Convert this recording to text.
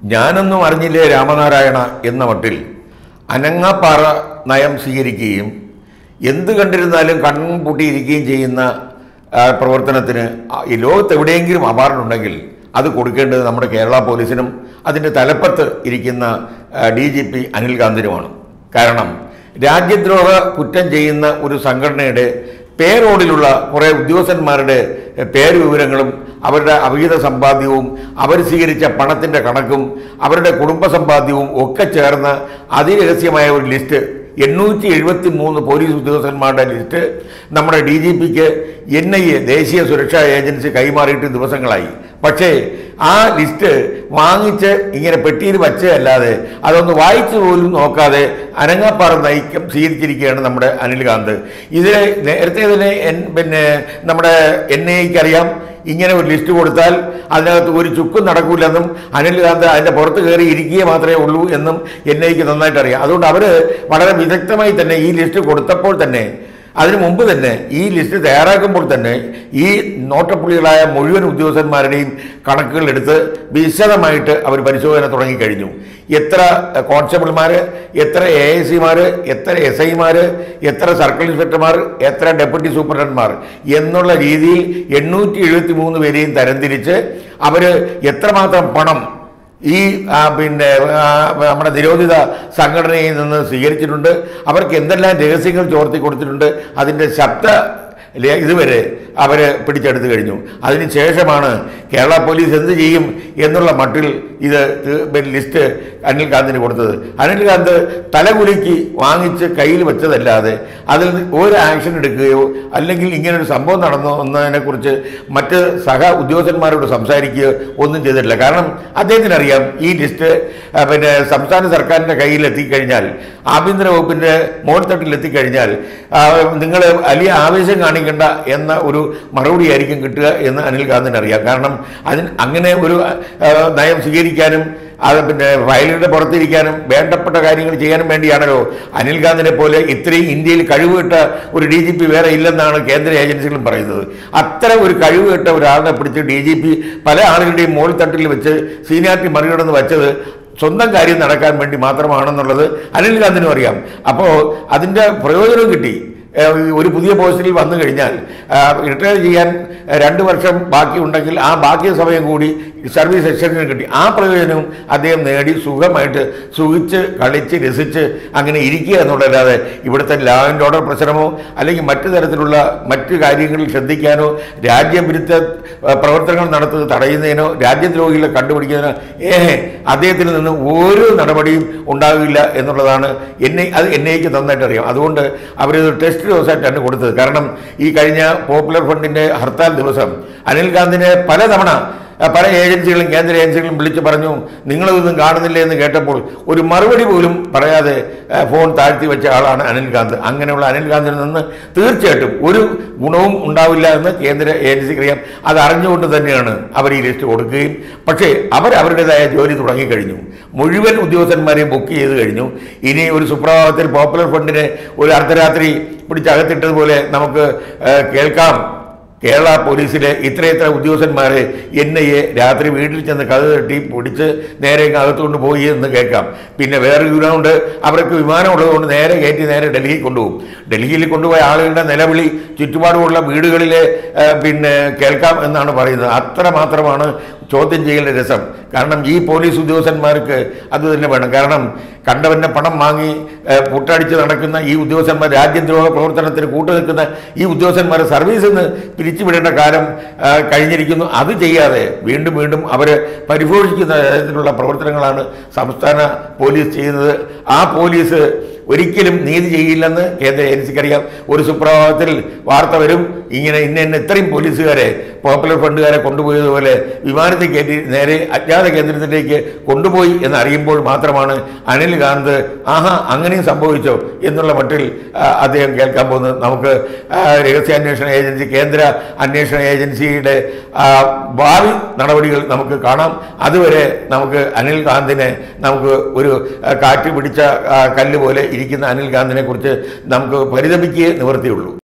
ഞാനൊന്നും അറിഞ്ഞില്ലേ രാമനാരായണ എന്ന മട്ടിൽ അനങ്ങാപ്പാറ നയം സ്വീകരിക്കുകയും എന്ത് കണ്ടിരുന്നാലും കണ്ണും പൂട്ടിയിരിക്കുകയും ചെയ്യുന്ന ആ, പ്രവർത്തനത്തിന് ആ, ഈ ലോകത്ത് എവിടെയെങ്കിലും അപാർഡുണ്ടെങ്കിൽ അത് കൊടുക്കേണ്ടത് നമ്മുടെ കേരള പോലീസിനും അതിൻ്റെ തലപ്പത്ത് ഇരിക്കുന്ന ഡി ജി പി അനിൽകാന്തിനുമാണ് കാരണം രാജ്യദ്രോഹ കുറ്റം ചെയ്യുന്ന ഒരു സംഘടനയുടെ പേരോടിലുള്ള കുറേ ഉദ്യോഗസ്ഥന്മാരുടെ എഹ്, പേര് വിവരങ്ങളും അവരുടെ അവിഹിത സമ്പാദ്യവും അവർ സ്വീകരിച്ച പണത്തിൻ്റെ കണക്കും അവരുടെ കുടുംബ സമ്പാദ്യവും ഒക്കെ ചേർന്ന് അതിരഹസ്യമായ ഒരു ലിസ്റ്റ് എണ്ണൂറ്റി എഴുപത്തി മൂന്ന് പോലീസ് ഉദ്യോഗസ്ഥന്മാരുടെ ലിസ്റ്റ് നമ്മുടെ ഡി ജി പിക്ക് എൻ ഐ എ ദേശീയ സുരക്ഷാ ഏജൻസി കൈമാറിയിട്ട് ദിവസങ്ങളായി പക്ഷേ ആ ലിസ്റ്റ് വാങ്ങിച്ച് ഇങ്ങനെ പെട്ടിയിൽ വച്ചതല്ലാതെ അതൊന്ന് വായിച്ചു പോലും നോക്കാതെ അനങ്ങാപ്പാറ നയിക്കം സ്വീകരിച്ചിരിക്കുകയാണ് നമ്മുടെ അനിൽകാന്ത് ഇതിന് നേരത്തെ തന്നെ എൻ പിന്നെ നമ്മുടെ എൻ ഐ എക്ക് അറിയാം ഇങ്ങനെ ഒരു ലിസ്റ്റ് കൊടുത്താൽ അതിനകത്ത് ഒരു ചുക്കും നടക്കൂലെന്നും അനിൽകാന്ത് അതിൻ്റെ പുറത്ത് കയറി ഇരിക്കുക മാത്രമേ ഉള്ളൂ എന്നും എൻ ഐക്ക് നന്നായിട്ട് അറിയാം അതുകൊണ്ട് അവർ വളരെ വിദഗ്ധമായി തന്നെ ഈ ലിസ്റ്റ് കൊടുത്തപ്പോൾ തന്നെ അതിനു മുമ്പ് തന്നെ ഈ ലിസ്റ്റ് തയ്യാറാക്കുമ്പോൾ തന്നെ ഈ നോട്ടപ്പുള്ളികളായ മുഴുവൻ ഉദ്യോഗസ്ഥന്മാരുടെയും കണക്കുകൾ എടുത്ത് വിശദമായിട്ട് അവർ പരിശോധന തുടങ്ങിക്കഴിഞ്ഞു എത്ര കോൺസ്റ്റബിൾമാർ എത്ര എ എസ് സിമാർ എത്ര എസ് ഐമാർ എത്ര സർക്കിൾ ഇൻസ്പെക്ടർമാർ എത്ര ഡെപ്യൂട്ടി സൂപ്രണ്ടന്മാർ എന്നുള്ള രീതിയിൽ എണ്ണൂറ്റി എഴുപത്തി മൂന്ന് പേരെയും തരംതിരിച്ച് അവർ എത്രമാത്രം പണം ഈ ആ, പിന്നെ ആ, നമ്മുടെ നിരോധിത സംഘടനയിൽ നിന്ന് സ്വീകരിച്ചിട്ടുണ്ട് അവർക്ക് എന്തെല്ലാം രഹസ്യങ്ങൾ ചോർത്തി കൊടുത്തിട്ടുണ്ട് അതിൻ്റെ ശബ്ദ ലേ- ഇതുവരെ അവർ പിടിച്ചെടുത്തു കഴിഞ്ഞു അതിന് ശേഷമാണ് കേരള പോലീസ് എന്ത് ചെയ്യും എന്നുള്ള മട്ടിൽ ഇത് ത് ലിസ്റ്റ് അനിൽകാന്തിന് കൊടുത്തത് അനിൽകാന്ത് തലകുലുക്കി വാങ്ങിച്ച് കയ്യിൽ വെച്ചതല്ലാതെ അതിൽ ഒരു ആക്ഷൻ എടുക്കുകയോ അല്ലെങ്കിൽ ഇങ്ങനൊരു സംഭവം നടന്നു എന്നതിനെക്കുറിച്ച് മറ്റ് സഹ ഉദ്യോഗസ്ഥന്മാരോട് സംസാരിക്കുകയോ ഒന്നും ചെയ്തിട്ടില്ല കാരണം അദ്ദേഹത്തിന് അറിയാം ഈ ലിസ്റ്റ് ആ, പിന്നെ സംസ്ഥാന സർക്കാരിൻ്റെ കയ്യിൽ എത്തിക്കഴിഞ്ഞാൽ ആഭ്യന്തര വകുപ്പിൻ്റെ മോൾത്തട്ടിൽ എത്തിക്കഴിഞ്ഞാൽ നിങ്ങൾ വലിയ ആവേശം കാണിക്കേണ്ട എന്ന ഒരു മറുപടി ആയിരിക്കും കിട്ടുക എന്ന് അനിൽകാന്തിന് അറിയാം കാരണം അതിന് അങ്ങനെ ഒരു ആ, നയം സ്വീകരിക്കാനും അത് പിന്നെ ഫയലുകളുടെ പുറത്തിരിക്കാനും വേണ്ടപ്പെട്ട കാര്യങ്ങൾ ചെയ്യാനും വേണ്ടിയാണല്ലോ അനിൽകാന്തിനെ പോലെ ഇത്രയും ഇന്ത്യയിൽ കഴിവുകെട്ട ഒരു ഡി ജി പി വേറെ ഇല്ലെന്നാണ് കേന്ദ്ര ഏജൻസികളും പറയുന്നത് അത്ര ഒരു കഴിവുകെട്ട ഒരാളെ പിടിച്ച് ഡി ജി പി പല ആളുകളുടെയും മോൾ തട്ടിൽ വെച്ച് സീനിയാരിറ്റി മറികടന്ന് വെച്ചത് സ്വന്തം കാര്യം നടക്കാൻ വേണ്ടി മാത്രമാണെന്നുള്ളത് അനിൽകാന്തിനും അറിയാം അപ്പോൾ അതിൻ്റെ പ്രയോജനം കിട്ടി ഏഹ് ഒരു പുതിയ പോസ്റ്റിൽ വന്നു കഴിഞ്ഞാൽ റിട്ടയർ ചെയ്യാൻ രണ്ട് വർഷം ബാക്കിയുണ്ടെങ്കിൽ ആ ബാക്കി സമയം കൂടി സർവീസ് എക്സ്റ്റൻഷന് കിട്ടി ആ പ്രയോജനവും അദ്ദേഹം നേടി സുഖമായിട്ട് സുഖിച്ച് കളിച്ച് രസിച്ച് അങ്ങനെ ഇരിക്കുക എന്നുള്ളതല്ലാതെ ഇവിടുത്തെ ലാ ആൻഡ് ഓർഡർ പ്രശ്നമോ അല്ലെങ്കിൽ മറ്റു തരത്തിലുള്ള മറ്റു കാര്യങ്ങളിൽ ശ്രദ്ധിക്കാനോ രാജ്യവിരുദ്ധ ഏഹ്, പ്രവർത്തനങ്ങൾ നടത്തുന്നത് തടയുന്നതിനോ രാജ്യദ്രോഹികളെ കണ്ടുപിടിക്കുന്നതിനോ ഏഹ് അദ്ദേഹത്തിൽ നിന്ന് ഒരു നടപടിയും ഉണ്ടാകില്ല എന്നുള്ളതാണ് എന്നെ അത് എൻ ഐക്ക് നന്നായിട്ട് അറിയാം അതുകൊണ്ട് അവരിത് ടെസ്റ്റ് ഡോസായിട്ടാണ് കൊടുത്തത് കാരണം ഈ കഴിഞ്ഞ പോപ്പുലർ ഫണ്ടിൻ്റെ ഹർത്താൽ ദിവസം അനിൽകാന്തിനെ പലതവണ ആ, പല ഏജൻസികളും കേന്ദ്ര ഏജൻസികളും വിളിച്ചു പറഞ്ഞു നിങ്ങളിതൊന്നും കാണുന്നില്ല എന്ന് കേട്ടപ്പോൾ ഒരു മറുപടി പോലും പറയാതെ ആ, ഫോൺ താഴ്ത്തി വെച്ച ആളാണ് അനിൽകാന്ത് അങ്ങനെയുള്ള അനിൽകാന്തിൽ നിന്ന് തീർച്ചയായിട്ടും ഒരു ഗുണവും ഉണ്ടാവില്ല എന്ന് കേന്ദ്ര ഏജൻസിക്ക് അറിയാം അത് അറിഞ്ഞുകൊണ്ട് തന്നെയാണ് അവർ ഈ ലിസ്റ്റ് കൊടുക്കുകയും പക്ഷേ അവർ അവരുടേതായ ജോലി തുടങ്ങിക്കഴിഞ്ഞു മുഴുവൻ ഉദ്യോഗസ്ഥന്മാരെയും ബുക്ക് ചെയ്ത് കഴിഞ്ഞു ഇനി ഒരു സുപ്രഭാതത്തിൽ പോപ്പുലർ ഫണ്ടിനെ ഒരു അർദ്ധരാത്രി പിടിച്ചകത്തിട്ടതുപോലെ നമുക്ക് ആ, കേൾക്കാം കേരള പോലീസിലെ ഇത്രയത്ര ഉദ്യോഗസ്ഥന്മാരെ എൻ ഐ എ രാത്രി വീട്ടിൽ ചെന്ന് കഥ തട്ടി പിടിച്ച് നേരെ ഇങ്ങ് അകത്തുകൊണ്ട് പോയി എന്ന് കേൾക്കാം പിന്നെ വേറെ വിവരമുണ്ട് അവർക്ക് വിമാനം ഉള്ളതുകൊണ്ട് നേരെ കയറ്റി നേരെ ഡൽഹിയിൽ കൊണ്ടുപോകും ഡൽഹിയിൽ കൊണ്ടുപോയ ആളുകളുടെ നിലവിളി ചുറ്റുപാടുമുള്ള വീടുകളിലെ ആ, പിന്നെ കേൾക്കാം എന്നാണ് പറയുന്നത് അത്ര മാത്രമാണ് ചോദ്യം ചെയ്യലിൻ്റെ രസം കാരണം ഈ പോലീസ് ഉദ്യോഗസ്ഥന്മാർക്ക് അത് തന്നെ വേണം കാരണം കണ്ടവൻ്റെ പണം വാങ്ങി ഏ, പുട്ടടിച്ച് നടക്കുന്ന ഈ ഉദ്യോഗസ്ഥന്മാർ രാജ്യദ്രോഹ പ്രവർത്തനത്തിന് കൂട്ടുനിൽക്കുന്ന ഈ ഉദ്യോഗസ്ഥന്മാർ സർവീസിൽ നിന്ന് പിരിച്ചുവിടേണ്ട കാലം ആ, കഴിഞ്ഞിരിക്കുന്നു അത് ചെയ്യാതെ വീണ്ടും വീണ്ടും അവർ പരിപോഷിക്കുന്ന തരത്തിലുള്ള പ്രവർത്തനങ്ങളാണ് സംസ്ഥാന പോലീസ് ചെയ്യുന്നത് ആ പോലീസ് ഒരിക്കലും നീതി ചെയ്യില്ലെന്ന് കേന്ദ്ര ഏജൻസിക്കറിയാം ഒരു സുപ്രഭാതത്തിൽ വാർത്ത വരും ഇങ്ങനെ ഇന്ന ഇന്ന ഇത്രയും പോലീസുകാരെ പോപ്പുലർ ഫണ്ടുകാരെ കൊണ്ടുപോയതുപോലെ വിമാനത്തിൽ കയറ്റി നേരെ അജ്ഞാത കേന്ദ്രത്തിലേക്ക് കൊണ്ടുപോയി എന്ന് അറിയുമ്പോൾ മാത്രമാണ് അനിൽ കാന്ത് ആഹാ അങ്ങനെയും സംഭവിച്ചോ എന്നുള്ള മട്ടിൽ ആ, അദ്ദേഹം കേൾക്കാൻ പോകുന്നത് നമുക്ക് ആ, രഹസ്യാന്വേഷണ ഏജൻസി കേന്ദ്ര അന്വേഷണ ഏജൻസിയുടെ ആ, ഭാവി നടപടികൾ നമുക്ക് കാണാം അതുവരെ നമുക്ക് അനിൽ കാന്തിനെ നമുക്ക് ഒരു ആ, കാറ്റ് പിടിച്ച ആ, കല്ല് പോലെ ഇരിക്കുന്ന അനിൽ കാന്തിനെ കുറിച്ച് നമുക്ക് പരിതപിക്കുകയേ നിവൃത്തിയുള്ളൂ